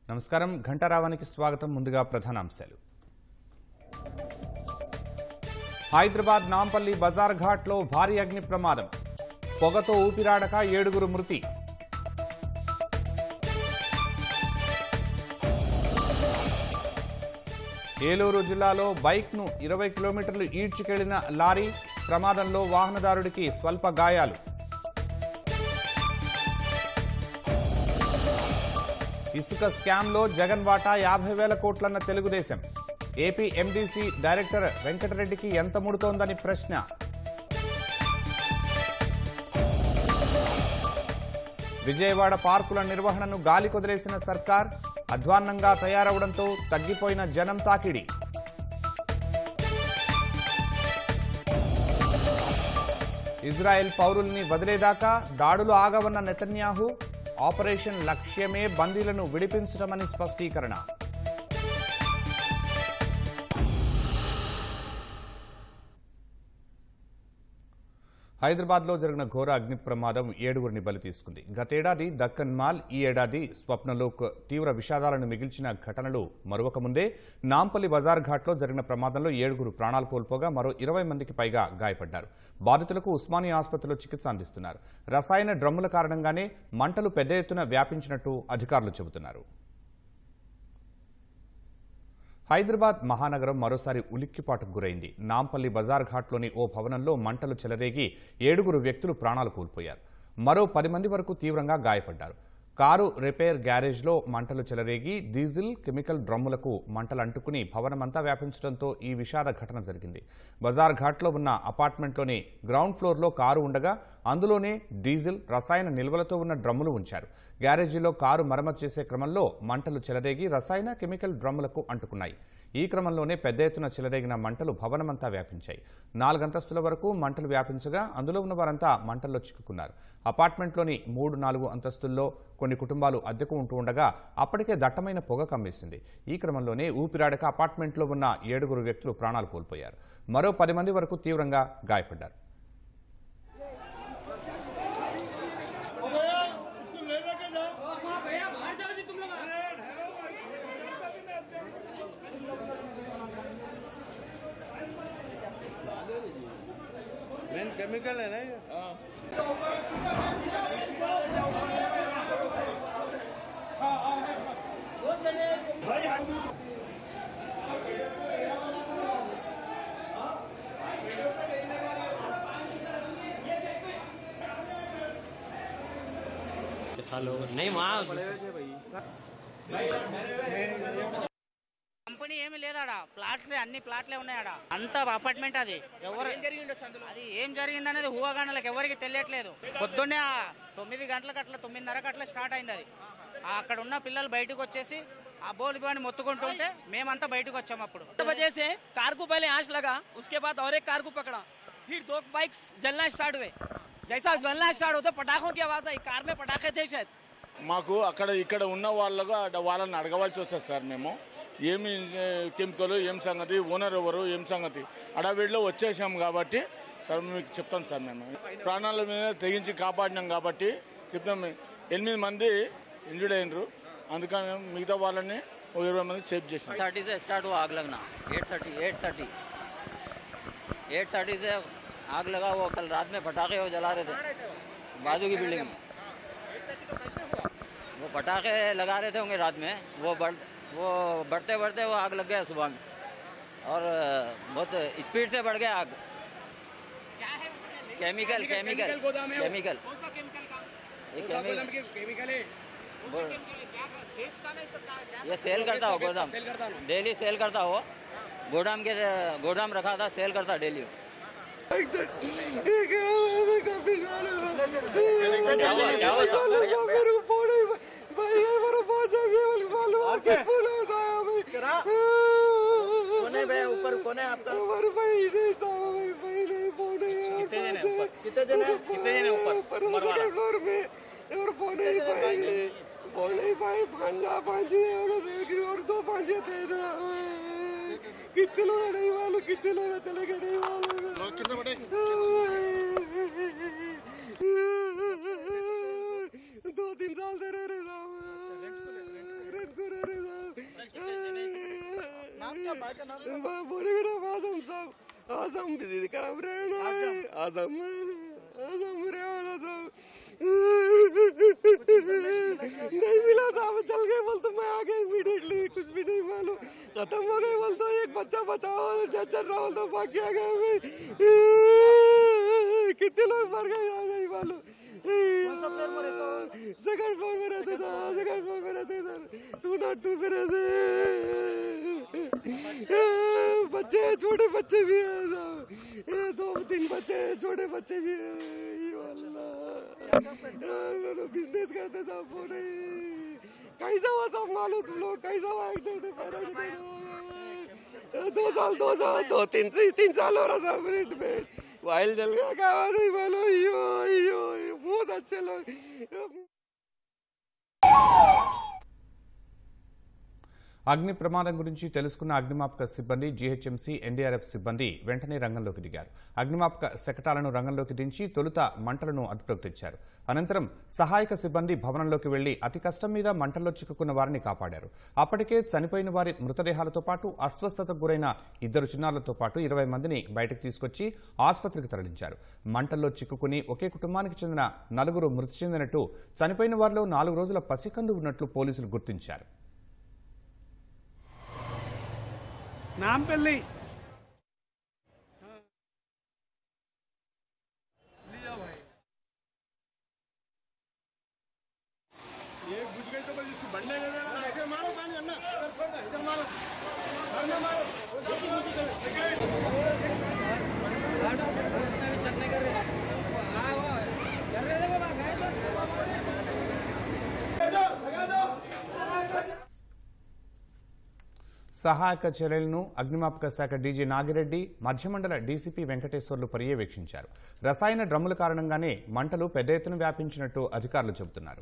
నమస్కారం ఘంటారావానికి స్వాగతం ముందుగా ప్రధానాంశాలు హైదరాబాద్ నాంపల్లి బజార్ ఘాట్లో భారీ అగ్ని ప్రమాదం పొగతో ఊపిరాడక ఏడుగురు మృతి ఏలూరు జిల్లాలో బైక్ను ఇరవై కిలోమీటర్లు ఈడ్చుకెళ్లిన లారీ ప్రమాదంలో వాహనదారుడికి స్వల్ప గాయాలు ఇసుక స్కామ్లో జగన్ వాటా యాభై వేల కోట్లన్న తెలుగుదేశం ఏపీ ఎండీసీ డైరెక్టర్ వెంకటరెడ్డికి ఎంత ముడుతోందని ప్రశ్న విజయవాడ పార్కుల నిర్వహణను గాలి కొదిలేసిన సర్కార్ అధ్వాన్నంగా తయారవడంతో తగ్గిపోయిన జనం తాకిడి ఇజ్రాయెల్ పౌరుల్ని వదిలేదాకా దాడులు ఆగవన్న నెతన్యాహు ఆపరేషన్ లక్ష్యమే బందీలను విడిపించడమని స్పష్టీకరణ హైదరాబాద్లో జరిగిన ఘోర అగ్ని ప్రమాదం ఏడుగురిని బలి తీసుకుంది గతేడాది దక్కన్ మాల్ ఈ ఏడాది స్వప్నలోక్ తీవ్ర విషాదాలను మిగిల్చిన ఘటనలు మరొక ముందే నాంపల్లి బజార్ ఘాట్లో జరిగిన ప్రమాదంలో ఏడుగురు ప్రాణాలు కోల్పోగా మరో ఇరవై మందికి పైగా గాయపడ్డారు బాధితులకు ఉస్మానియా ఆసుపత్రిలో చికిత్స అందిస్తున్నారు రసాయన డ్రమ్ముల కారణంగానే మంటలు పెద్ద ఎత్తున వ్యాపించినట్టు అధికారులు చెబుతున్నారు హైదరాబాద్ మహానగరం మరోసారి ఉలిక్కిపాటుకు గురైంది నాంపల్లి బజార్ ఘాట్లోని ఓ భవనంలో మంటలు చెలరేగి ఏడుగురు వ్యక్తులు ప్రాణాలు కోల్పోయారు మరో పది మంది వరకు తీవ్రంగా గాయపడ్డారు కారు రిపేర్ గ్యారేజ్లో మంటలు చెలరేగి డీజిల్ కెమికల్ డ్రమ్ములకు మంటలు అంటుకుని భవనమంతా వ్యాపించడంతో ఈ విషాద ఘటన జరిగింది బజార్ ఘాట్లో ఉన్న అపార్ట్మెంట్లోని గ్రౌండ్ ఫ్లోర్లో కారు ఉండగా అందులోనే డీజిల్ రసాయన నిల్వలతో ఉన్న డ్రమ్ములు ఉంచారు గ్యారేజీలో కారు మరమ్మతు చేసే క్రమంలో మంటలు చెలరేగి రసాయన కెమికల్ డ్రమ్ములకు అంటుకున్నాయి ఈ క్రమంలోనే పెద్ద ఎత్తున చెలరేగిన మంటలు భవనమంతా వ్యాపించాయి నాలుగంతస్తుల వరకు మంటలు వ్యాపించగా అందులో ఉన్న వారంతా మంటల్లో చిక్కుకున్నారు అపార్ట్మెంట్లోని మూడు నాలుగు అంతస్తుల్లో కొన్ని కుటుంబాలు అద్దెకు ఉంటూ ఉండగా అప్పటికే దట్టమైన పొగ కమ్మేసింది ఈ క్రమంలోనే ఊపిరాడక అపార్ట్మెంట్లో ఉన్న ఏడుగురు వ్యక్తులు ప్రాణాలు కోల్పోయారు మరో పది మంది వరకు తీవ్రంగా గాయపడ్డారు मेन केमिकल है ना ये हेलो नहीं वहाँ కంపెనీ ఏమి లేదాడ ప్లాట్లే అన్ని ప్లాట్లే ఉన్నాయాడ అంత అపార్ట్మెంట్ అది ఎవరు అది ఏం జరిగింది అనేది ఊహాగానాలకు ఎవరికి తెలియట్లేదు పొద్దున్నే ఆ తొమ్మిది గంటలకు అట్లా తొమ్మిదిన్నరకు అట్లా స్టార్ట్ అయింది అది ఆ అక్కడ ఉన్న పిల్లలు బయటకు వచ్చేసి ఆ బోల్ బాని మొత్తుకుంటుంటే మేమంతా బయటకు వచ్చాము అప్పుడు वजह से कार को पहले आंच लगा उसके बाद और एक कार को पकड़ा फिर दो बाइक्स जलना स्टार्ट हुए जैसा जलना स्टार्ट होता पटाखों की आवाज आई कार में पटाखे थे शायद మాకు అక్కడ ఇక్కడ ఉన్న వాళ్ళకు అడ- వాళ్ళని అడగవలసి వస్తుంది సార్ మేము ఏమి కెమికల్ ఏం సంగతి ఓనర్ ఎవరు ఏం సంగతి అడవిడిలో వచ్చేసాం కాబట్టి సార్ మీకు చెప్తాను సార్ మేము ప్రాణాల మీద తెగించి కాపాడినాం కాబట్టి చెప్తాం ఎనిమిది మంది ఇంజుర్డ్ అయినరు అందుకని మేము మిగతా వాళ్ళని ఒక ఇరవై మంది సేవ్ చేసినాం थर्टी से स्टार्ट हुआ आग लगना eight thirty eight thirty eight thirty से आग लगा वो कल रात में पटाखे वो जला रहे थे बाजू की बिल्डिंग में वो पटाखे लगा रहे थे होंगे रात में वो बढ़ वो बढ़ते बढ़ते वो आग लग गया सुबह में और बहुत स्पीड से बढ़ गया आग केमिकल केमिकल केमिकल ये केमिकल वो- ये सेल करता हो गोदाम डेली सेल करता हो गोदाम के गोदाम रखा था सेल करता डेली ऊपर कौन है आपका कितने जने ऊपर कितने जने कितने जने ऊपर ऊपर वाला ఫ్లోర్ మే ఎవరు ఫోన్ అయిపోయింది ఫోన్ అయిపోయి పంజా పంచి ఎవరు రేగి ఎవరు తో పంచే తేదా कितने लोग नहीं वालों कितने लोग चले गए नहीं वालों कितने बड़े दो तीन साल से रह रहे रेंट को बोले ना आजम साहब आजम भी काम रहना है आजम आजम रहना साहब नहीं मिला था अब चल गए बोल तो मैं आ गया इमीडिएटली कुछ भी नहीं मालूम खत्म हो गए बोल तो एक बच्चा बचाओ चल रहा बोल तो भाग के आ गया मैं कितने लोग मर गए यार नहीं मालूम सेकंड फ्लोर में रहते था सेकंड फ्लोर में रहते थे टू नॉट टू पे रहते बच्चे हैं, छोटे बच्चे भी हैं सब। ये दो तीन बच्चे हैं, छोटे बच्चे भी हैं ये वाला बिजनेस करते था पूरे कैसा हुआ सब मालूम तुम लोग कैसा हुआ एक्सीडेंट दो साल दो साल दो तीन तीन साल हो रहा था मिनट में वाइल जल गया क्या नहीं मालूम यो यो यो, बहुत अच्छे लोग అగ్ని ప్రమాదం గురించి తెలుసుకున్న అగ్నిమాపక సిబ్బంది జీహెచ్ఎంసీ ఎన్డీఆర్ఎఫ్ సిబ్బంది వెంటనే రంగంలోకి దిగారు అగ్నిమాపక శకటాలను రంగంలోకి దించి తొలుత మంటలను అదుపులోకి తెచ్చారు అనంతరం సహాయక సిబ్బంది భవనంలోకి వెళ్లి అతి కష్టం మీద మంటల్లో చిక్కుకున్న వారిని కాపాడారు అప్పటికే చనిపోయిన వారి మృతదేహాలతో పాటు అస్వస్థతకు గురైన ఇద్దరు చిన్నారులతో పాటు ఇరవై మందిని బయటకు తీసుకొచ్చి ఆసుపత్రికి తరలించారు మంటల్లో చిక్కుకుని ఒకే కుటుంబానికి చెందిన నలుగురు మృతి చెందినట్టు చనిపోయిన వారిలో నాలుగు రోజుల పసికందు ఉన్నట్లు పోలీసులు గుర్తించారు నాంపల్లి సహాయక చర్యలను అగ్నిమాపక శాఖ డీజీ నాగిరెడ్డి మధ్యమండల డీసీపీ వెంకటేశ్వర్లు పర్యవేక్షించారు రసాయన డ్రమ్ముల కారణంగానే మంటలు పెద్ద ఎత్తున వ్యాపించినట్టు అధికారులు చెబుతున్నారు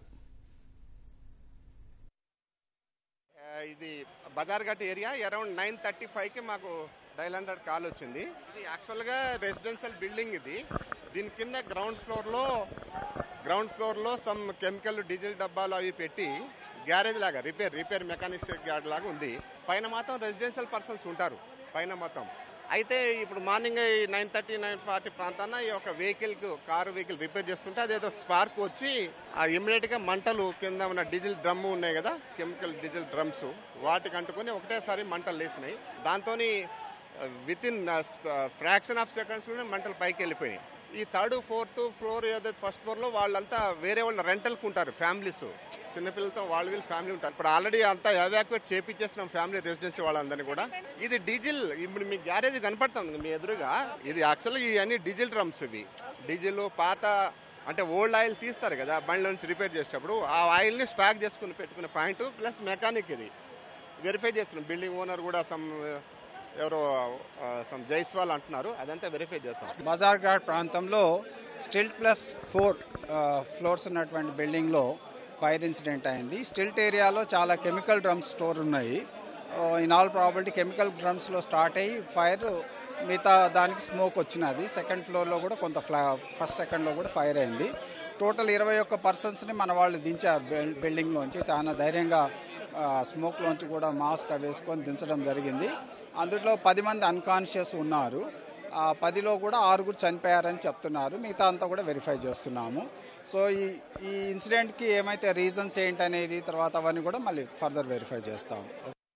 ఆ, ఇది Bazarghat area around nine thirty ఫైవ్కి మాకు డైల్ హండ్రెడ్ కాల్ వచ్చింది ఇది యాక్చువల్గా రెసిడెన్షియల్ బిల్డింగ్ ఇది దీని కింద గ్రౌండ్ ఫ్లోర్లో గ్రౌండ్ ఫ్లోర్లో సమ్ కెమికల్ డీజిల్ డబ్బాలు అవి పెట్టి గ్యారేజ్ లాగా రిపేర్ రిపేర్ మెకానిక్ గ్యారేజ్ లాగా ఉంది పైన మాత్రం రెసిడెన్షియల్ పర్సన్స్ ఉంటారు పైన మొత్తం అయితే ఇప్పుడు morning nine thirty nine forty ప్రాంతాన ఈ యొక్క వెహికల్ కారు వెహికల్ రిపేర్ చేస్తుంటే అదేదో స్పార్క్ వచ్చి ఆ ఇమ్మీడియట్ గా మంటలు కింద ఉన్న డీజిల్ డ్రమ్ ఉన్నాయి కదా కెమికల్ డీజిల్ డ్రమ్స్ వాటికి అంటుకొని ఒకటేసారి మంటలు లేచినాయి దాంతో with in fraction of seconds లోనే మంటలు పైకి వెళ్ళిపోయినాయి ఈ థర్డ్ ఫోర్త్ ఫ్లోర్ ఏదైతే ఫస్ట్ ఫ్లోర్ లో వాళ్ళంతా వేరే వాళ్ళు రెంటల్కి ఉంటారు ఫ్యామిలీస్ చిన్నపిల్లలతో వాళ్ళు వీళ్ళు ఫ్యామిలీ ఉంటారు ఇప్పుడు ఆల్రెడీ అంతా ఎవాక్యుయేట్ చేపించేస్తున్నాం ఫ్యామిలీ రెసిడెన్సీ వాళ్ళందరినీ కూడా ఇది డీజిల్ ఇప్పుడు మీ గ్యారేజ్ కనపడుతుంది మీ ఎదురుగా ఇది యాక్చువల్గా ఇవన్నీ డీజిల్ డ్రమ్స్ ఇవి డీజిల్ పాత అంటే ఓల్డ్ ఆయిల్ తీస్తారు కదా బండ్ల నుంచి రిపేర్ చేసేటప్పుడు ఆ ఆయిల్ని స్టాక్ చేసుకుని పెట్టుకునే పాయింట్ ప్లస్ మెకానిక్ ఇది వెరిఫై చేస్తున్నాం బిల్డింగ్ ఓనర్ కూడా సమ్ ఎవరో సమ్ జైస్వాల్ అంటున్నారు అదంతా వెరిఫై చేస్తాం బజార్ ఘాట్ ప్రాంతంలో స్టిల్ట్ ప్లస్ ఫోర్ ఫ్లోర్స్ ఉన్నటువంటి బిల్డింగ్లో ఫైర్ ఇన్సిడెంట్ అయింది స్టిల్ట్ ఏరియాలో చాలా కెమికల్ డ్రమ్స్ స్టోర్ ఉన్నాయి ఇన్ ఆల్ ప్రాబిలిటీ కెమికల్ డ్రమ్స్లో స్టార్ట్ అయ్యి ఫైర్ మిగతా దానికి స్మోక్ వచ్చినది సెకండ్ ఫ్లోర్లో కూడా కొంత ఫ్లా ఫస్ట్ సెకండ్లో కూడా ఫైర్ అయింది టోటల్ ఇరవై ఒక్క పర్సన్స్ని మన వాళ్ళు దించారు బిల్- బిల్డింగ్లోంచి చాలా ధైర్యంగా ఆ, స్మోక్లోంచి కూడా మాస్క్ అవి వేసుకొని దించడం జరిగింది అందులో పది మంది అన్కాన్షియస్ ఉన్నారు ఆ పదిలో కూడా ఆరుగురు చనిపోయారని చెప్తున్నారు మిగతా అంతా కూడా వెరిఫై చేస్తున్నాము సో ఈ ఈ ఇన్సిడెంట్కి ఏమైతే రీజన్స్ ఏంటనేది తర్వాత అవన్నీ కూడా మళ్ళీ ఫర్దర్ వెరిఫై చేస్తాము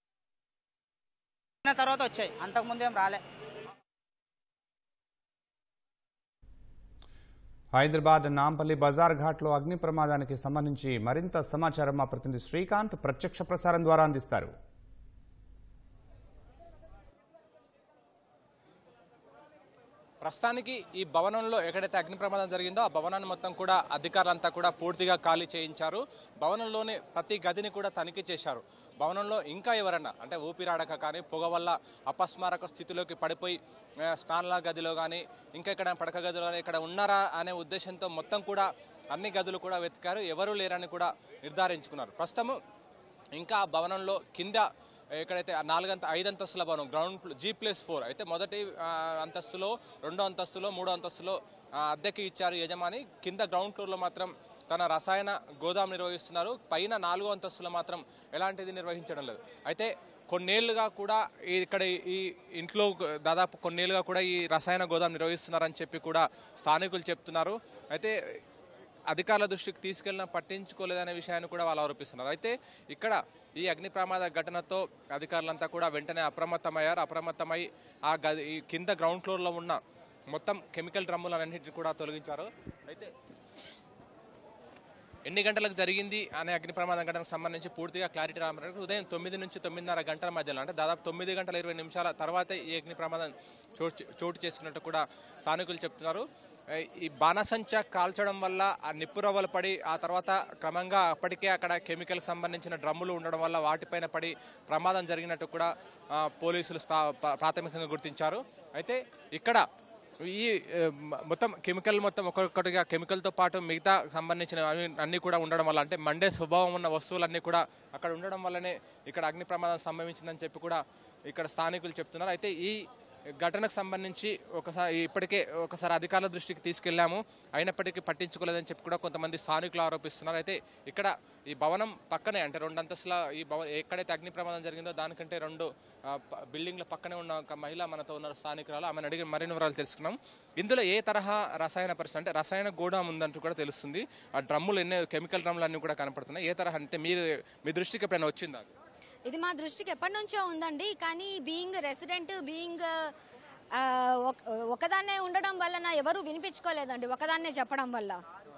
తర్వాత వచ్చాయి అంతకుముందేం రాలే హైదరాబాద్ నాంపల్లి బజార్ ఘాట్లో అగ్ని ప్రమాదానికి సంబంధించి మరింత సమాచారం మా ప్రతినిధి శ్రీకాంత్ ప్రత్యక్ష ప్రసారం ద్వారా అందిస్తారు ప్రస్తుతానికి ఈ భవనంలో ఎక్కడైతే అగ్ని ప్రమాదం జరిగిందో ఆ భవనాన్ని మొత్తం కూడా అధికారులంతా కూడా పూర్తిగా ఖాళీ చేయించారు భవనంలోని ప్రతి గదిని కూడా తనిఖీ చేశారు భవనంలో ఇంకా ఎవరన్నా అంటే ఊపిరాడక కానీ పొగ వల్ల అపస్మారక స్థితిలోకి పడిపోయి ఆ, స్నానాల గదిలో కానీ ఇంకా ఇక్కడ పడక గదిలో కానీ ఇక్కడ ఉన్నారా అనే ఉద్దేశంతో మొత్తం కూడా అన్ని గదులు కూడా వెతికారు ఎవరూ లేరని కూడా నిర్ధారించుకున్నారు ప్రస్తుతం ఇంకా ఆ భవనంలో కింద ఎక్కడైతే ఆ నాలుగంత ఐదంతస్తుల భవనం ground floor- G plus four అయితే మొదటి ఆ, అంతస్తులో రెండో అంతస్తులో మూడో అంతస్తులో ఆ, అద్దెకి ఇచ్చారు యజమాని కింద గ్రౌండ్ ఫ్లోర్లో మాత్రం తన రసాయన గోదాం నిర్వహిస్తున్నారు పైన నాలుగో అంతస్తులో మాత్రం ఎలాంటిది నిర్వహించడం లేదు అయితే కొన్నేళ్లుగా కూడా ఈ- ఇక్కడ ఈ ఇంట్లో దాదాపు కొన్నేళ్లుగా కూడా ఈ రసాయన గోదాం నిర్వహిస్తున్నారని చెప్పి కూడా స్థానికులు చెప్తున్నారు అయితే అధికారుల దృష్టికి తీసుకెళ్ళినా పట్టించుకోలేదనే విషయాన్ని కూడా వాళ్ళు ఆరోపిస్తున్నారు అయితే ఇక్కడ ఈ అగ్ని ప్రమాద ఘటనతో అధికారులంతా కూడా వెంటనే అప్రమత్తమయ్యారు అప్రమత్తమై ఆ గది ఈ కింద గ్రౌండ్ ఫ్లోర్లో ఉన్న మొత్తం కెమికల్ డ్రమ్ములన్నింటినీ కూడా తొలగించారు అయితే ఎన్ని గంటలకు జరిగింది అనే అగ్ని ప్రమాదం ఘటనకు సంబంధించి పూర్తిగా క్లారిటీ రావడానికి ఉదయం తొమ్మిది నుంచి తొమ్మిదిన్నర గంటల మధ్యలో అంటే దాదాపు తొమ్మిది గంటల ఇరవై నిమిషాల తర్వాత ఈ అగ్ని ప్రమాదం చోటు చోటు చేసుకున్నట్టు కూడా స్థానికులు చెప్తున్నారు ఏ, ఈ బాణసంచ కాల్చడం వల్ల ఆ నిప్పురవ్వలు పడి ఆ తర్వాత క్రమంగా అప్పటికే అక్కడ కెమికల్ సంబంధించిన డ్రమ్ములు ఉండడం వల్ల వాటిపైన పడి ప్రమాదం జరిగినట్టు కూడా ఆ, పోలీసులు స్థా ప్రా- ప్రాథమికంగా గుర్తించారు అయితే ఇక్కడ ఈ ఏ, మ- మొత్తం కెమికల్ మొత్తం ఒక్కొక్కటిగా కెమికల్తో పాటు మిగతా సంబంధించిన అన్ని- అన్ని కూడా ఉండడం వల్ల అంటే మండే స్వభావం ఉన్న వస్తువులన్నీ కూడా అక్కడ ఉండడం వల్లనే ఇక్కడ అగ్ని ప్రమాదం సంభవించిందని చెప్పి కూడా ఇక్కడ స్థానికులు చెప్తున్నారు అయితే ఈ ఘటనకు సంబంధించి ఒకసారి ఇప్పటికే ఒకసారి అధికారుల దృష్టికి తీసుకెళ్లాము అయినప్పటికీ పట్టించుకోలేదని చెప్పి కూడా కొంతమంది స్థానికులు ఆరోపిస్తున్నారు అయితే ఇక్కడ ఈ భవనం పక్కనే అంటే రెండు అంతస్తుల ఈ భవనం ఎక్కడైతే అగ్ని ప్రమాదం జరిగిందో దానికంటే రెండు ఆ, ప- బిల్డింగ్ల పక్కనే ఉన్న ఒక మహిళ మనతో ఉన్నారు స్థానికురాలు ఆమెను అడిగి మరిన్ని వివరాలు తెలుసుకున్నాం ఇందులో ఏ తరహా రసాయన పరిస్థితి అంటే రసాయన గోడాం ఉందంటూ కూడా తెలుస్తుంది ఆ డ్రమ్ములు ఎన్నో కెమికల్ డ్రమ్ములు అన్ని కూడా కనపడుతున్నాయి ఏ తరహా అంటే మీరు మీ దృష్టికి ఎప్పుడైనా వచ్చిందా అది? ఇది మా దృష్టికి ఎప్పటి నుంచో ఉందండి కానీ బీయింగ్ రెసిడెంట్ బీయింగ్ ఒకదాన్నే ఉండడం వలన ఎవరు వినిపించుకోలేదండి ఒకదాన్నే చెప్పడం వల్ల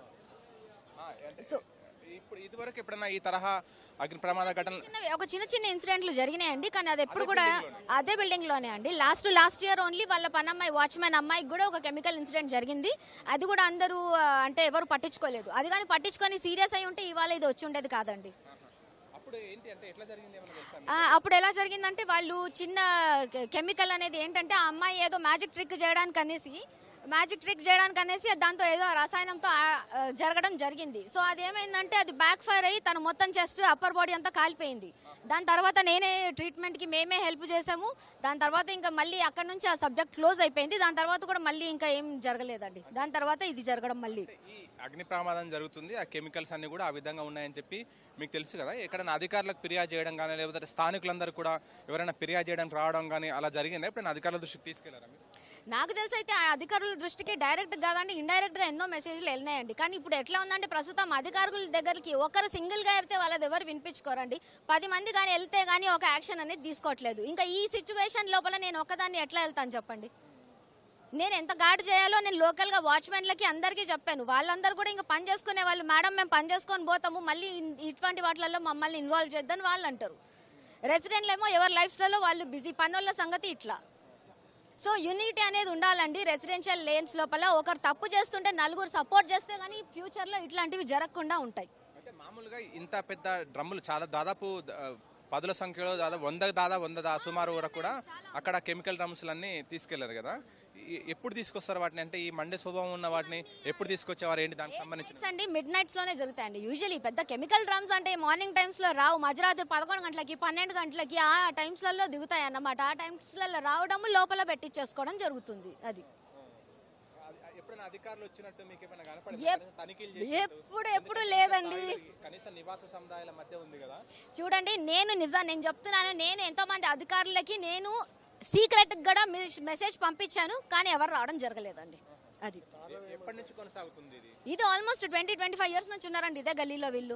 సో ఇప్పుడు ఇదివరకు ఎప్పుడైనా ఈ తరహా అగ్ని ప్రమాద ఘటనలు చిన్నవి ఒక చిన్న చిన్న ఇన్సిడెంట్లు జరిగినాయండి కానీ అది ఎప్పుడు కూడా అదే బిల్డింగ్ లోనే అండి లాస్ట్ లాస్ట్ ఇయర్ ఓన్లీ వాళ్ళ పనమ్మాయి వాచ్మెన్ అమ్మాయికి కూడా ఒక కెమికల్ ఇన్సిడెంట్ జరిగింది అది కూడా అందరూ ఆ, అంటే ఎవరు పట్టించుకోలేదు అది కానీ పట్టించుకొని సీరియస్ అయి ఉంటే ఇవాళ ఇది వచ్చి ఉండేది కాదండి అప్పుడు ఏంటి అంటే ఎట్లా జరిగింది ఏమైనా తెలుసా ఆ, అప్పుడు ఎలా జరిగిందంటే వాళ్ళు చిన్న కె- కెమికల్ అనేది ఏంటంటే ఆ అమ్మాయి ఏదో మ్యాజిక్ ట్రిక్ చేయడానికి అనేసి మ్యాజిక్ ట్రిక్ చేయడానికి అనేసి దాంతో ఏదో రసాయనంతో ఆ- ఆ, జరగడం జరిగింది సో అది ఏమైందంటే అది బ్యాక్ ఫైర్ అయ్యి తన మొత్తం చెస్ట్ అప్పర్ బాడీ అంతా కాలిపోయింది దాని తర్వాత నేనే ట్రీట్మెంట్కి మేమే హెల్ప్ చేసాము దాని తర్వాత ఇంకా మళ్ళీ అక్కడ నుంచి ఆ సబ్జెక్ట్ క్లోజ్ అయిపోయింది దాని తర్వాత కూడా మళ్ళీ ఇంకా ఏం జరగలేదండి దాని తర్వాత ఇది జరగడం మళ్ళీ ఈ అగ్ని ప్రమాదం జరుగుతుంది ఆ కెమికల్స్ అన్ని కూడా ఆ విధంగా ఉన్నాయని చెప్పి మీకు తెలుసు కదా ఎక్కడైనా అధికారులకు ఫిర్యాదు చేయడం కానీ లేకపోతే స్థానికులందరూ కూడా ఎవరైనా ఫిర్యాదు చేయడానికి రావడం కానీ అలా జరిగిందా ఎప్పుడైనా అధికారుల దృష్టికి తీసుకెళ్లారా మీరు నాకు తెలిసి అయితే ఆ అధికారుల దృష్టికి డైరెక్ట్ కాదండి ఇండైరెక్ట్ గా ఎన్నో మెసేజ్లు వెళ్ళినాయండి కానీ ఇప్పుడు ఎట్లా ఉందంటే ప్రస్తుతం అధికారుల దగ్గరికి ఒకరు సింగిల్ గా వెళ్తే వాళ్ళది ఎవరు వినిపించుకోరండి పది మంది కానీ వెళ్తే కానీ ఒక యాక్షన్ అనేది తీసుకోవట్లేదు ఇంకా ఈ సిచ్యువేషన్ లోపల నేను ఒకదాన్ని ఎట్లా వెళ్తాను చెప్పండి నేను ఎంత గార్డ్ చేయాలో నేను లోకల్ గా వాచ్మెన్లకి అందరికీ చెప్పాను వాళ్ళందరూ కూడా ఇంకా పని చేసుకునే వాళ్ళు మేడం మేము పని చేసుకొని పోతాము మళ్ళీ ఇన్- ఇటువంటి వాటిలలో మమ్మల్ని ఇన్వాల్వ్ చేద్దని వాళ్ళు అంటారు రెసిడెంట్లు ఏమో ఎవరి లైఫ్స్లలో వాళ్ళు బిజీ పనుల సంగతి ఇట్లా సో యూనిటీ అనేది ఉండాలండి రెసిడెన్షియల్ లేన్స్ లోపల ఒకరు తప్పు చేస్తుంటే నలుగురు సపోర్ట్ చేస్తే కానీ ఫ్యూచర్లో ఇట్లాంటివి జరగకుండా ఉంటాయి అంటే మామూలుగా ఇంత పెద్ద డ్రమ్ములు చాలా దాదాపు ఆ, పదుల సంఖ్యలో దాదాపు వంద దాదాపు వంద దా- సుమారు వరకు కూడా అక్కడ కెమికల్ డ్రమ్స్ అన్ని తీసుకెళ్లారు కదా ఈ- ఎప్పుడు తీసుకొస్తారు వాటిని అంటే ఈ మండే స్వభావం ఉన్న వాటిని ఎప్పుడు తీసుకొచ్చేవారు ఏంటి దానికి సంబంధించిన నైట్స్ అండి మిడ్ నైట్స్ లోనే జరుగుతాయండి యూజువలీ పెద్ద కెమికల్ డ్రమ్స్ అంటే మార్నింగ్ టైమ్స్ లో రావు మధ్యరాత్రి పదకొండు గంటలకి పన్నెండు గంటలకి ఆ టైమ్స్ లలో దిగుతాయి అన్నమాట ఆ టైమ్స్ లలో రావడం లోపల పెట్టించేసుకోవడం జరుగుతుంది అది ఎప్పుడైనా అధికారులు వచ్చినట్టు మీకు ఏమైనా కనపడిందా? ఎప్- కనీసం తనిఖీలు చేసినట్టు? ఎప్పుడు ఎప్పుడు లేదండి కనీస నివాస సముదాయాల మధ్య ఉంది కదా చూడండి నేను నిజం నేను చెప్తున్నాను నేను ఎంతో మంది అధికారులకి నేను సీక్రెట్ కూడా మెస్- మెసేజ్ పంపించాను కానీ ఎవరు రావడం జరగలేదండి అది ఎ- ఎప్పటి నుంచి కొనసాగుతుంది ఇది ఇది almost twenty twenty five years నుంచి ఉన్నారండి ఇదే గల్లీలో వీళ్ళు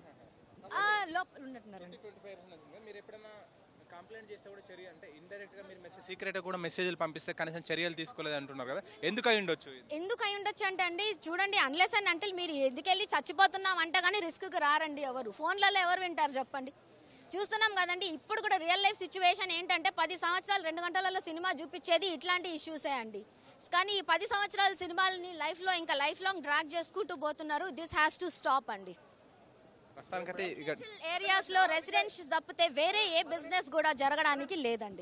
ఆ, లోపల ఉన్నట్టున్నారండి ట్వంటీ ఫైవ్ ఇయర్స్ నుంచి మీరు ఎప్పుడైనా కంప్లైంట్ చేస్తే కూడా చర్య అంటే ఇండైరెక్ట్ గా మీరు మెసేజ్ సీక్రెట్ కూడా మెసేజ్లు పంపిస్తే కనీసం చర్యలు తీసుకోలేదు అంటున్నారు కదా ఎందుకు అయి ఉండొచ్చు ఇది? ఎందుకు అయి ఉండొచ్చు అంటే అండి చూడండి అన్లెస్ అండ్ అంటే మీరు ఎందుకెళ్ళి చచ్చిపోతున్నాం అంటే కానీ రిస్క్కి రారండి ఎవరు ఫోన్లలో ఎవరు వింటారు చెప్పండి చూస్తున్నాం కదండి ఇప్పుడు కూడా రియల్ లైఫ్ సిచ్యువేషన్ ఏంటంటే పది సంవత్సరాలు రెండు గంటలలో సినిమా చూపించేది ఇట్లాంటి ఇష్యూసే అండి కానీ ఈ పది సంవత్సరాల సినిమాలని లైఫ్లో ఇంకా లైఫ్ లాంగ్ డ్రాగ్ చేసుకుంటూ పోతున్నారు దిస్ హ్యాస్ టు స్టాప్ అండి ప్రస్తుతానికైతే ఇక ఏరియాస్ లో రెసిడెన్షియల్స్ తప్పితే వేరే ఏ బిజినెస్ కూడా జరగడానికి లేదండి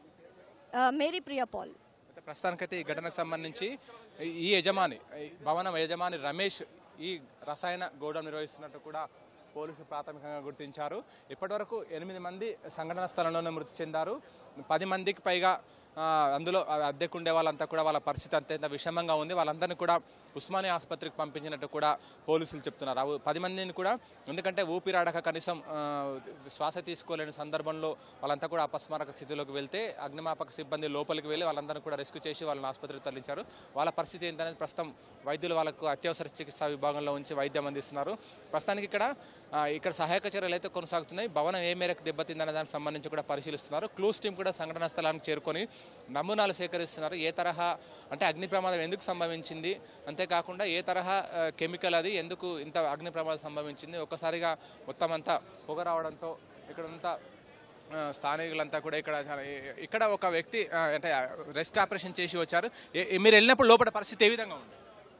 ఆ, మేరీ ప్రియ పాల్ అయితే ప్రస్తుతానికైతే ఈ ఘటనకు సంబంధించి ఈ- ఈ యజమాని ఈ భవనం యజమాని రమేష్ ఈ రసాయన గోడం నిర్వహిస్తున్నట్టు కూడా పోలీసులు ప్రాథమికంగా గుర్తించారు ఇప్పటివరకు ఎనిమిది మంది సంఘటన స్థలంలోనే మృతి చెందారు పది మందికి పైగా ఆ, అందులో ఆ అద్దెకు ఉండే వాళ్ళంతా కూడా వాళ్ళ పరిస్థితి అత్యంత విషమంగా ఉంది వాళ్ళందరినీ కూడా ఉస్మానియా ఆసుపత్రికి పంపించినట్టు కూడా పోలీసులు చెప్తున్నారు ఆ పది మందిని కూడా ఎందుకంటే ఊపిరాడక కనీసం ఆ, శ్వాస తీసుకోలేని సందర్భంలో వాళ్ళంతా కూడా అపస్మారక స్థితిలోకి వెళ్తే అగ్నిమాపక సిబ్బంది లోపలికి వెళ్ళి వాళ్ళందరినీ కూడా రెస్క్యూ చేసి వాళ్ళని ఆసుపత్రికి తరలించారు వాళ్ళ పరిస్థితి ఏంటనేది ప్రస్తుతం వైద్యులు వాళ్ళకు అత్యవసర చికిత్సా విభాగంలో ఉంచి వైద్యం అందిస్తున్నారు ప్రస్తుతానికి ఇక్కడ ఆ, ఇక్కడ సహాయక చర్యలు అయితే కొనసాగుతున్నాయి భవనం ఏ మేరకు దెబ్బతిందనే దానికి సంబంధించి కూడా పరిశీలిస్తున్నారు క్లూస్ టీం కూడా సంఘటనా స్థలానికి చేరుకొని నమూనాలు సేకరిస్తున్నారు ఏ తరహా అంటే అగ్ని ప్రమాదం ఎందుకు సంభవించింది అంతేకాకుండా ఏ తరహా ఆ, కెమికల్ అది ఎందుకు ఇంత అగ్ని ప్రమాదం సంభవించింది ఒక్కసారిగా మొత్తం అంతా పొగ రావడంతో ఇక్కడంతా ఆ, స్థానికులంతా కూడా ఇక్కడ చాలా ఇక్కడ ఒక వ్యక్తి ఆ, అంటే రెస్క్యూ ఆపరేషన్ చేసి వచ్చారు ఏ- మీరు వెళ్ళినప్పుడు లోపల పరిస్థితి ఏ విధంగా ఉంది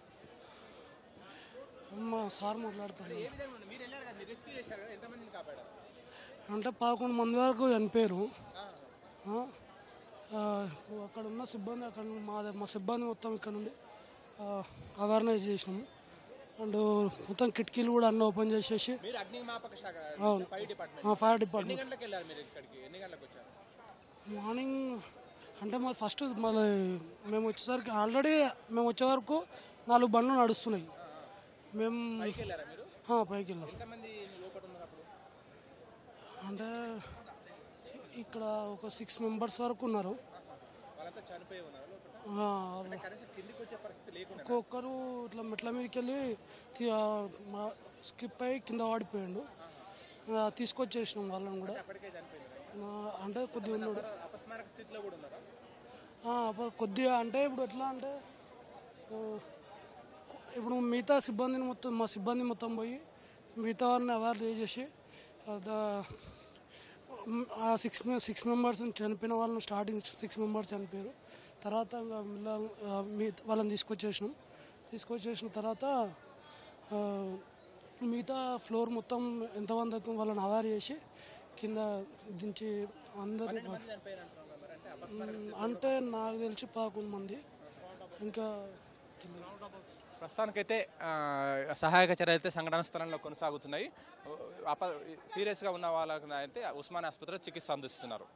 మా సార్ మాట్లాడతారు ఏ విధంగా ఉంది మీరు వెళ్ళారు కదా మీరు రెస్క్యూ చేశారు కదా ఎంతమందిని కాపాడారు అంటే పదకొండు మంది వరకు చనిపోయారు ఆ, ఆ, ఇప్పుడు అక్కడ ఉన్న సిబ్బంది అక్కడ మా మా సిబ్బంది మొత్తం ఇక్కడ నుండి అవేర్నెస్ చేసినాము అండ్ మొత్తం కిటికీలు కూడా అన్నీ ఓపెన్ చేసేసి మీరు అగ్నిమాపక శాఖ అవును ఫైర్ డిపార్ట్మెంట్ ఆ, ఫైర్ ఎన్ని డిపార్ట్మెంట్ గంటలకు వెళ్ళారు మీరు ఇక్కడికి ఎన్ని గంటలకు వచ్చారు మార్నింగ్ అంటే మాది ఫస్ట్ మళ్ళీ మేము వచ్చేసరికి ఆల్రెడీ మేము వచ్చే వరకు నాలుగు బండ్లు నడుస్తున్నాయి మేము పైకి వెళ్ళారా మీరు ఆ, పైకి వెళ్ళాం ఎంతమంది లోపల ఉన్నారు అప్పుడు అంటే ఇక్కడ ఒక సిక్స్ మెంబర్స్ వరకు ఉన్నారు వాళ్ళంతా చనిపోయి ఉన్నారు లోపల ఆ, కనీసం కిందికి వచ్చే పరిస్థితి లేకుండా ఒక్కొక్కరు ఇట్లా మెట్ల మీదకి వెళ్ళి తీ- ఆ, మా స్కిప్ అయ్యి కింద పడిపోయాడు ఆ, తీసుకొచ్చేసినాం వాళ్ళని కూడా అప్పటికే చనిపోయింది ఆ, అంటే కొద్దిగా ఉన్నాడు అపస్మారక స్థితిలో కూడా ఉన్నారా ఆ, అప్ప- కొద్దిగా అంటే ఇప్పుడు ఎట్లా అంటే ఆ, ఇప్పుడు మిగతా సిబ్బందిని మొత్తం మా సిబ్బంది మొత్తం పోయి మిగతా వారిని అవేర్ చేసేసి ఆ, దా- ఆ సిక్స్ సిక్స్ మెంబర్స్ చనిపోయిన వాళ్ళని స్టార్టింగ్ సిక్స్ మెంబర్స్ చనిపోయారు తర్వాత ఇంకా మెల్ల- ఆ, మీ వాళ్ళని తీసుకొచ్చేసినాం తీసుకొచ్చేసిన తర్వాత ఆ, మిగతా ఫ్లోర్ మొత్తం ఎంతమంది అయితే వాళ్ళని అవేర్ చేసి కింద దించి అందరిని మ్, అంటే నాకు తెలిసి పదకొండు మంది ఇంకా తెలియదు. ప్రస్తుతానికైతే ఆ, సహాయక చర్యలు అయితే సంఘటన స్థలంలో కొనసాగుతున్నాయి అప సీరియస్గా ఉన్న వాళ్ళకి అయితే ఉస్మాన్ ఆసుపత్రిలో చికిత్స అందిస్తున్నారు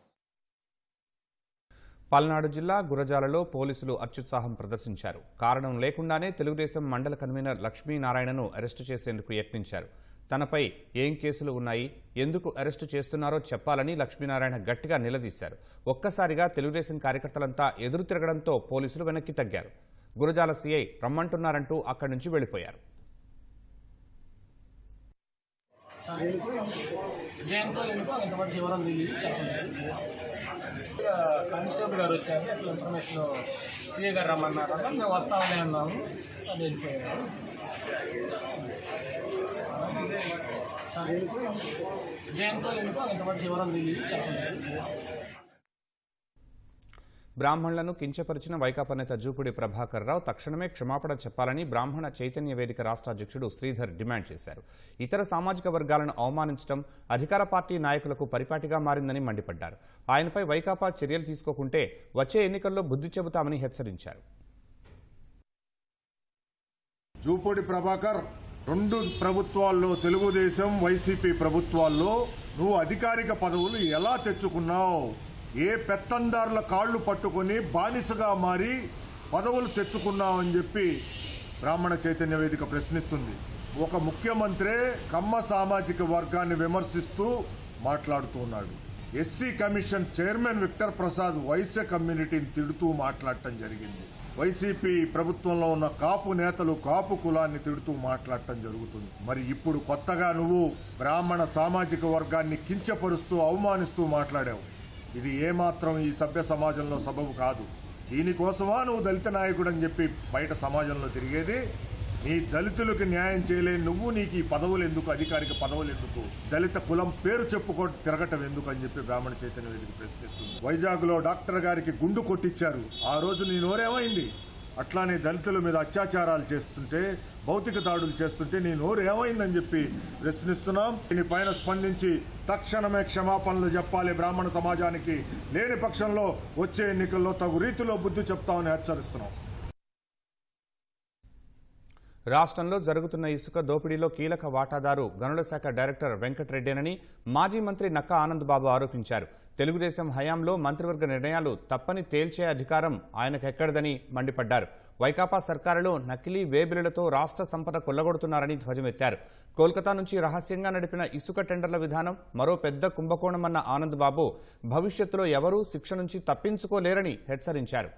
పల్నాడు జిల్లా గురజాలలో పోలీసులు అత్యుత్సాహం ప్రదర్శించారు కారణం లేకుండానే తెలుగుదేశం మండల కన్వీనర్ లక్ష్మీనారాయణను అరెస్టు చేసేందుకు యత్నించారు తనపై ఏం కేసులు ఉన్నాయి ఎందుకు అరెస్టు చేస్తున్నారో చెప్పాలని లక్ష్మీనారాయణ గట్టిగా నిలదీశారు ఒక్కసారిగా తెలుగుదేశం కార్యకర్తలంతా ఎదురు తిరగడంతో పోలీసులు వెనక్కి తగ్గారు గురజాల సీఐ రమ్మంటున్నారంటూ అక్కడి నుంచి వెళ్లిపోయారు దేంతో ఎందుకో అంతవరకు వివరం తెలియదు చెప్పలేదు ఇక కానిస్టేబుల్ గారు వచ్చారు అట్లా ఇన్ఫర్మేషన్ సీఏ గారు రమ్మన్నారు అలా మేము వస్తామని అన్నాము అది వెళ్ళిపోయారు దేంతో ఎందుకో అంతవరకు వివరం తెలియదు చెప్పలేదు బ్రాహ్మణులను కించపరిచిన వైకాపా నేత జూపుడి ప్రభాకర్ రావు తక్షణమే క్షమాపణ చెప్పాలని బ్రాహ్మణ చైతన్య వేదిక రాష్ట్ర అధ్యక్షుడు శ్రీధర్ డిమాండ్ చేశారు ఇతర సామాజిక వర్గాలను అవమానించడం అధికార పార్టీ నాయకులకు పరిపాటిగా మారిందని మండిపడ్డారు ఆయనపై వైకాపా చర్యలు తీసుకోకుంటే వచ్చే ఎన్నికల్లో బుద్ధి చెబుతామని హెచ్చరించారు జూపూడి ప్రభాకర్ రెండు ప్రభుత్వాల్లో తెలుగుదేశం వైసీపీ ప్రభుత్వాల్లో నువ్వు అధికారిక పదవులు ఎలా తెచ్చుకున్నావు ఏ పెత్తందారుల కాళ్ళు పట్టుకొని బానిసగా మారి పదవులు తెచ్చుకున్నావు అని చెప్పి బ్రాహ్మణ చైతన్య వేదిక ప్రశ్నిస్తుంది ఒక ముఖ్యమంత్రే కమ్మ సామాజిక వర్గాన్ని విమర్శిస్తూ మాట్లాడుతూ ఉన్నాడు SC commission chairman Victor Prasad Vaishya కమ్యూనిటీని తిడుతూ మాట్లాడటం జరిగింది వైసీపీ ప్రభుత్వంలో ఉన్న కాపు నేతలు కాపు కులాన్ని తిడుతూ మాట్లాడటం జరుగుతుంది మరి ఇప్పుడు కొత్తగా నువ్వు బ్రాహ్మణ సామాజిక వర్గాన్ని కించపరుస్తూ అవమానిస్తూ మాట్లాడావు ఇది ఏమాత్రం ఈ సభ్య సమాజంలో సబబు కాదు దీనికోసమా నువ్వు దళిత నాయకుడు అని చెప్పి బయట సమాజంలో తిరిగేది నీ దళితులకు న్యాయం చేయలేని నువ్వు నీకు ఈ పదవులు ఎందుకు అధికారిక పదవులు ఎందుకు దళిత కులం పేరు చెప్పుకోటి తిరగటం ఎందుకు అని చెప్పి బ్రాహ్మణ చైతన్య వేదిక ప్రశ్నిస్తుంది వైజాగ్ లో డాక్టర్ గారికి గుండు కొట్టించారు ఆ రోజు నీ నోరేమైంది అట్లానే దళితుల మీద అత్యాచారాలు చేస్తుంటే భౌతిక దాడులు చేస్తుంటే నీ నోరు ఏమైందని చెప్పి ప్రశ్నిస్తున్నాం దీనిపైన స్పందించి తక్షణమే క్షమాపణలు చెప్పాలి బ్రాహ్మణ సమాజానికి లేని పక్షంలో వచ్చే ఎన్నికల్లో తగు రీతిలో బుద్ధి చెప్తామని హెచ్చరిస్తున్నాం రాష్ట్రంలో జరుగుతున్న ఇసుక దోపిడీలో కీలక వాటాదారు గనుల శాఖ డైరెక్టర్ వెంకటరెడ్డేనని మాజీ మంత్రి నక్కా ఆనంద్ బాబు ఆరోపించారు తెలుగుదేశం హయాంలో మంత్రివర్గ నిర్ణయాలు తప్పని తేల్చే అధికారం ఆయనకెక్కడదని మండిపడ్డారు వైకాపా సర్కారులో నకిలీ వేబిలులతో రాష్ట్ర సంపద కొల్లగొడుతున్నారని ధ్వజమెత్తారు కోల్కతా నుంచి రహస్యంగా నడిపిన ఇసుక టెండర్ల విధానం మరో పెద్ద కుంభకోణమన్న ఆనంద్ బాబు భవిష్యత్తులో ఎవరూ శిక్ష నుంచి తప్పించుకోలేరని హెచ్చరించారు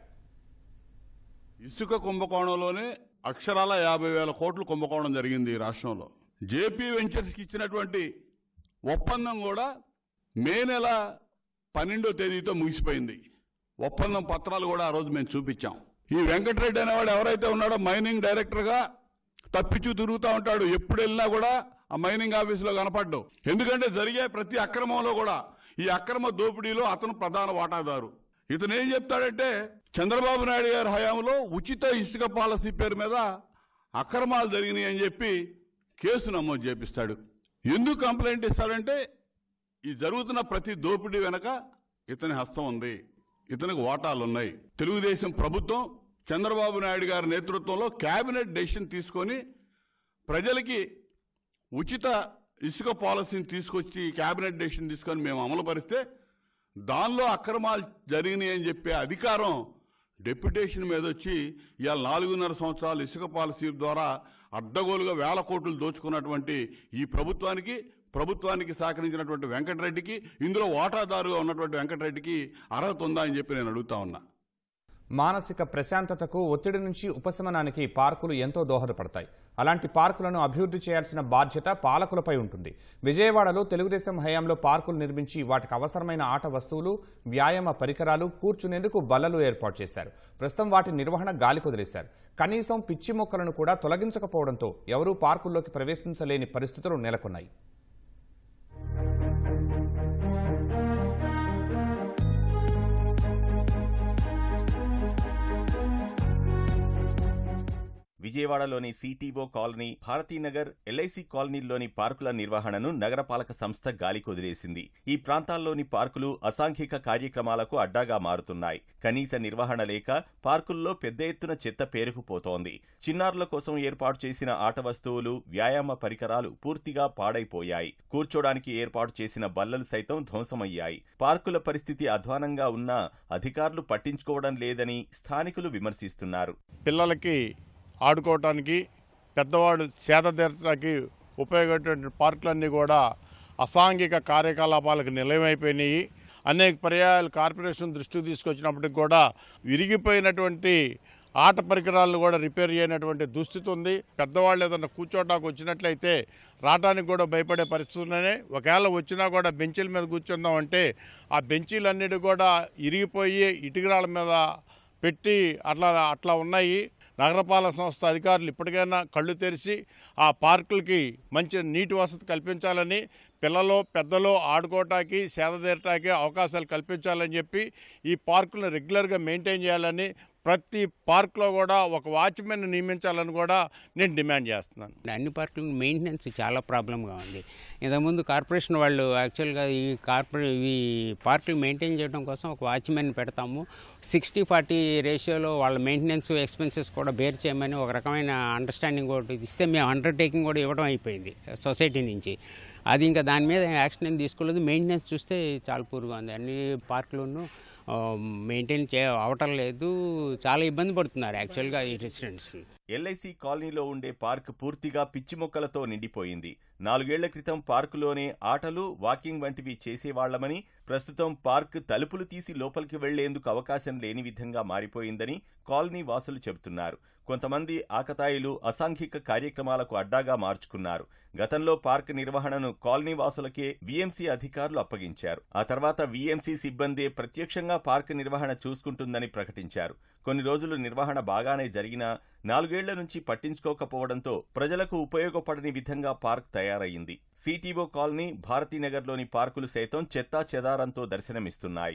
ఇసుక కుంభకోణంలోనే అక్షరాల యాభై వేల కోట్లు కుంభకోణం జరిగింది ఈ రాష్ట్రంలో జేపీ వెంచర్స్కి ఇచ్చినటువంటి ఒప్పందం కూడా మే నెల పన్నెండో తేదీతో ముగిసిపోయింది ఒప్పందం పత్రాలు కూడా ఆ రోజు మేము చూపించాం ఈ వెంకటరెడ్డి అనేవాడు ఎవరైతే ఉన్నాడో మైనింగ్ డైరెక్టర్గా తప్పించు తిరుగుతూ ఉంటాడు ఎప్పుడు వెళ్ళినా కూడా ఆ మైనింగ్ ఆఫీసులో కనపడ్డు ఎందుకంటే జరిగే ప్రతి అక్రమంలో కూడా ఈ అక్రమ దోపిడీలో అతను ప్రధాన వాటాదారు ఇతను ఏం చెప్తాడంటే చంద్రబాబు నాయుడు గారి హయాంలో ఉచిత ఇసుక పాలసీ పేరు మీద అక్రమాలు జరిగినాయి అని చెప్పి కేసు నమోదు చేపిస్తాడు ఎందుకు కంప్లైంట్ ఇస్తాడంటే ఈ జరుగుతున్న ప్రతి దోపిడీ వెనక ఇతని హస్తం ఉంది ఇతనికి వాటాలు ఉన్నాయి తెలుగుదేశం ప్రభుత్వం చంద్రబాబు నాయుడు గారి నేతృత్వంలో కేబినెట్ డెసిషన్ తీసుకొని ప్రజలకి ఉచిత ఇసుక పాలసీని తీసుకొచ్చి కేబినెట్ డెసిషన్ తీసుకొని మేము అమలు పరిస్తే దానిలో అక్రమాలు జరిగినాయి అని చెప్పే అధికారం డెప్యుటేషన్ మీద వచ్చి ఇవాళ నాలుగున్నర సంవత్సరాలు ఇసుక పాలసీ ద్వారా అడ్డగోలుగా వేల కోట్లు దోచుకున్నటువంటి ఈ ప్రభుత్వానికి ప్రభుత్వానికి సహకరించినటువంటి వెంకటరెడ్డికి ఇందులో వాటాదారుగా ఉన్నటువంటి వెంకటరెడ్డికి అర్హత ఉందా అని చెప్పి నేను అడుగుతా ఉన్నా మానసిక ప్రశాంతతకు ఒత్తిడి నుంచి ఉపశమనానికి పార్కులు ఎంతో దోహదపడతాయి అలాంటి పార్కులను అభివృద్ధి చేయాల్సిన బాధ్యత పాలకులపై ఉంటుంది విజయవాడలో తెలుగుదేశం హయాంలో పార్కులు నిర్మించి వాటికి అవసరమైన ఆట వస్తువులు వ్యాయామ పరికరాలు కూర్చునేందుకు బల్లలు ఏర్పాటు చేశారు ప్రస్తుతం వాటి నిర్వహణ గాలి కుదిలేశారు కనీసం పిచ్చి మొక్కలను కూడా తొలగించకపోవడంతో ఎవరూ పార్కుల్లోకి ప్రవేశించలేని పరిస్థితులు నెలకొన్నాయి విజయవాడలోని సిటీఓ కాలనీ భారతీనగర్ ఎల్ఐసి కాలనీల్లోని పార్కుల నిర్వహణను నగరపాలక సంస్థ గాలికి వదిలేసింది ఈ ప్రాంతాల్లోని పార్కులు అసాంఘిక కార్యక్రమాలకు అడ్డాగా మారుతున్నాయి కనీస నిర్వహణ లేక పార్కుల్లో పెద్ద ఎత్తున చెత్త పేరుకుపోతోంది చిన్నారుల కోసం ఏర్పాటు చేసిన ఆట వస్తువులు వ్యాయామ పరికరాలు పూర్తిగా పాడైపోయాయి కూర్చోడానికి ఏర్పాటు చేసిన బల్లలు సైతం ధ్వంసమయ్యాయి పార్కుల పరిస్థితి అధ్వానంగా ఉన్నా అధికారులు పట్టించుకోవడం లేదని స్థానికులు విమర్శిస్తున్నారు పిల్లలకి ఆడుకోవటానికి పెద్దవాడు సేద తీర్చడానికి ఉపయోగపడే పార్కులన్నీ కూడా అసాంఘిక కార్యకలాపాలకు నిలయమైపోయినాయి అనేక పర్యాయాలు కార్పొరేషన్ దృష్టికి తీసుకొచ్చినప్పటికి కూడా విరిగిపోయినటువంటి ఆట పరికరాలను కూడా రిపేర్ చేయనటువంటి దుస్థితి ఉంది పెద్దవాళ్ళు ఏదన్నా కూర్చోటానికి వచ్చినట్లయితే రావడానికి కూడా భయపడే పరిస్థితుల్లోనే ఒకవేళ వచ్చినా కూడా బెంచీల మీద కూర్చుందాం అంటే ఆ బెంచీలన్నిటి కూడా ఇరిగిపోయి ఇటుకరాళ్ళ మీద పెట్టి అట్లా అట్లా ఉన్నాయి నగరపాలక సంస్థ అధికారులు ఇప్పటికైనా కళ్ళు తెరిచి ఆ పార్కులకి మంచి నీటి వసతి కల్పించాలని పిల్లలు పెద్దలు ఆడుకోవటానికి సేద తీరటానికి అవకాశాలు కల్పించాలని చెప్పి ఈ పార్కులను రెగ్యులర్గా మెయింటైన్ చేయాలని ప్రతి పార్క్లో కూడా ఒక వాచ్మెన్ నియమించాలని కూడా నేను డిమాండ్ చేస్తున్నాను అన్ని పార్కుల మెయింటెనెన్స్ చాలా ప్రాబ్లంగా ఉంది ఇంతకుముందు కార్పొరేషన్ వాళ్ళు యాక్చువల్గా ఈ కార్పొరే ఈ పార్కులు మెయింటైన్ చేయడం కోసం ఒక వాచ్మెన్ పెడతాము సిక్స్టీ ఫార్టీ రేషియోలో వాళ్ళ మెయింటెనెన్స్ ఎక్స్పెన్సెస్ కూడా బేర్ చేయమని ఒక రకమైన అండర్స్టాండింగ్ ఒకటి ఇస్తే మేము అండర్టేకింగ్ కూడా ఇవ్వడం అయిపోయింది సొసైటీ నుంచి అది ఇంకా దాని మీద యాక్షన్ ఏం తీసుకోలేదు మెయింటెనెన్స్ చూస్తే చాలా పూర్గా ఉంది అన్ని పార్కులను మెయింటైన్ చే అవటం లేదు చాలా ఇబ్బంది పడుతున్నారు యాక్చువల్గా ఈ రెసిడెంట్స్ ఎల్ఐసి కాలనీలో ఉండే పార్క్ పూర్తిగా పిచ్చి మొక్కలతో నిండిపోయింది నాలుగేళ్ల క్రితం పార్కులోనే ఆటలు వాకింగ్ వంటివి చేసేవాళ్లమని ప్రస్తుతం పార్క్ తలుపులు తీసి లోపలికి వెళ్లేందుకు అవకాశం లేని విధంగా మారిపోయిందని కాలనీ వాసులు చెబుతున్నారు కొంతమంది ఆకతాయిలు అసాంఘిక కార్యక్రమాలకు అడ్డాగా మార్చుకున్నారు గతంలో పార్క్ నిర్వహణను కాలనీ వాసులకే వీఎంసీ అధికారులు అప్పగించారు ఆ తర్వాత వీఎంసీ సిబ్బందే ప్రత్యక్షంగా పార్క్ నిర్వహణ చూసుకుంటుందని ప్రకటించారు కొన్ని రోజులు నిర్వహణ బాగానే జరిగినా నాలుగేళ్ల నుంచి పట్టించుకోకపోవడంతో ప్రజలకు ఉపయోగపడని విధంగా పార్క్ తయారయ్యింది సిటీఓ కాలనీ భారతీనగర్లోని పార్కులు సైతం చెత్తా చెదారంతో దర్శనమిస్తున్నాయి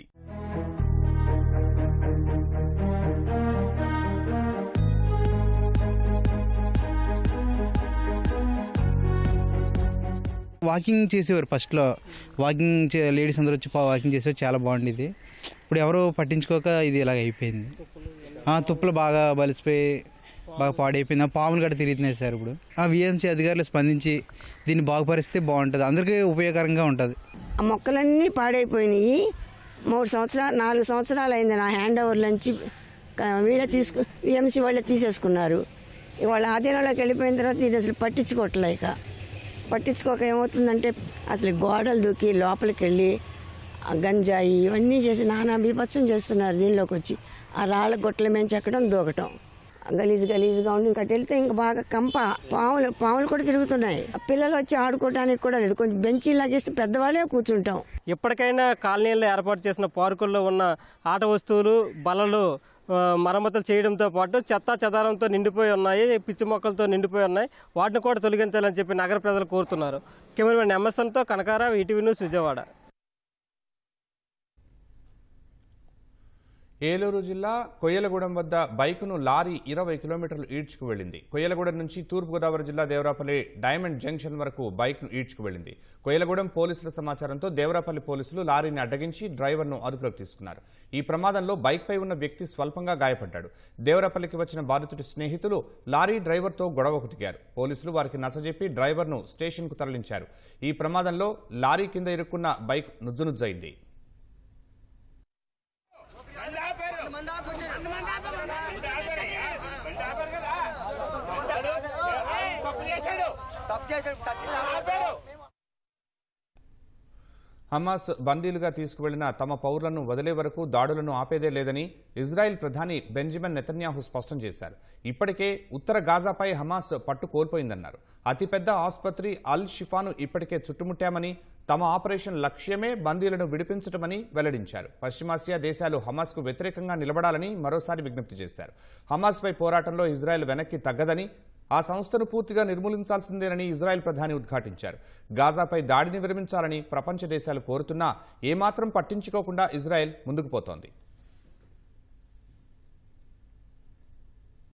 వాకింగ్ చేసేవారు ఫస్ట్లో వాకింగ్ చే లేడీస్ అందరూ వచ్చి పా- వాకింగ్ చేసేవారు చాలా బాగుండేది ఇప్పుడు ఎవరు పట్టించుకోక ఇది ఇలాగ అయిపోయింది ఆ, తుప్పలు బాగా బలిసిపోయి బాగా పాడైపోయింది ఆ పాములు కూడా తిరుగుతున్నాయి సార్ ఇప్పుడు ఆ విఎంసీ అధికారులు స్పందించి దీన్ని బాగుపరిస్తే బాగుంటుంది అందరికీ ఉపయోగకరంగా ఉంటుంది ఆ మొక్కలన్నీ పాడైపోయినాయి మూడు సంవత్సరాలు నాలుగు సంవత్సరాలు అయింది నా హ్యాండ్ ఓవర్ నుంచి వీళ్ళే తీసుకు విఎంసీ వాళ్ళే తీసేసుకున్నారు వాళ్ళ ఆధీనంలోకి వెళ్ళిపోయిన తర్వాత ఇది అసలు పట్టించుకోవట్లేక పట్టించుకోక ఏమవుతుందంటే అసలు గోడలు దూకి లోపలికి వెళ్ళి ఆ గంజాయి ఇవన్నీ చేసి నానా బీభత్సం చేస్తున్నారు దీనిలోకి వచ్చి ఆ రాళ్ళ గొట్టల మేము చెక్కడం దూకటం గలీజ్ గలీజ్గా ఉండి ఇంకా వెళ్తే ఇంకా బాగా కంప పాములు పాములు కూడా తిరుగుతున్నాయి ఆ పిల్లలు వచ్చి ఆడుకోవడానికి కూడా లేదు కొంచెం బెంచీ లాగేస్తే పెద్దవాళ్ళే కూర్చుంటాం ఎప్పటికైనా కాలనీల్లో ఏర్పాటు చేసిన పార్కుల్లో ఉన్న ఆట వస్తువులు బలలు ఆ, మరమ్మతులు చేయడంతో పాటు చెత్త చెదారంతో నిండిపోయి ఉన్నాయి పిచ్చి మొక్కలతో నిండిపోయి ఉన్నాయి వాటిని కూడా తొలగించాలని చెప్పి నగర ప్రజలు కోరుతున్నారు కెమెరామెన్ ఎంఎస్ఎన్తో కనకారావు ఈటీవీ న్యూస్ విజయవాడ ఏలూరు జిల్లా కొయ్యలగూడెం వద్ద బైకును లారీ ఇరవై కిలోమీటర్లు ఈడ్చుకు వెళ్లింది కొయ్యలగూడెం నుంచి తూర్పుగోదావరి జిల్లా దేవరాపల్లి డైమండ్ జంక్షన్ వరకు బైక్ను ఈడ్చుకు వెళ్లింది కొయ్యలగూడెం పోలీసుల సమాచారంతో దేవరాపల్లి పోలీసులు లారీని అడ్డగించి డ్రైవర్ను అదుపులోకి తీసుకున్నారు ఈ ప్రమాదంలో బైక్పై ఉన్న వ్యక్తి స్వల్పంగా గాయపడ్డాడు దేవరాపల్లికి వచ్చిన బాధితుడి స్నేహితులు లారీ డ్రైవర్తో గొడవకు దిగారు పోలీసులు వారికి నచ్చజెప్పి డ్రైవర్ను స్టేషన్కు తరలించారు ఈ ప్రమాదంలో లారీ కింద ఇరుక్కున్న బైక్ నుజ్జునుజ్జైంది హమాస్ బందీలుగా తీసుకువెళ్లిన తమ పౌరులను వదిలే వరకు దాడులను ఆపేదే లేదని ఇజ్రాయెల్ ప్రధాని బెంజమిన్ నెతన్యాహు స్పష్టం చేశారు ఇప్పటికే ఉత్తర గాజాపై హమాస్ పట్టు కోల్పోయిందన్నారు అతిపెద్ద ఆసుపత్రి అల్ షిఫాను ఇప్పటికే చుట్టుముట్టామని తమ ఆపరేషన్ లక్ష్యమే బందీలను విడిపించటమని వెల్లడించారు పశ్చిమాసియా దేశాలు హమాస్కు వ్యతిరేకంగా నిలబడాలని మరోసారి విజ్ఞప్తి చేశారు హమాస్పై పోరాటంలో ఇజ్రాయెల్ వెనక్కి తగ్గదని ఆ సంస్థను పూర్తిగా నిర్మూలించాల్సిందేనని ఇజ్రాయెల్ ప్రధాని ఉద్ఘాటించారు గాజాపై దాడిని విరమించాలని ప్రపంచ దేశాలు కోరుతున్నా ఏమాత్రం పట్టించుకోకుండా ఇజ్రాయెల్ ముందుకు పోతోంది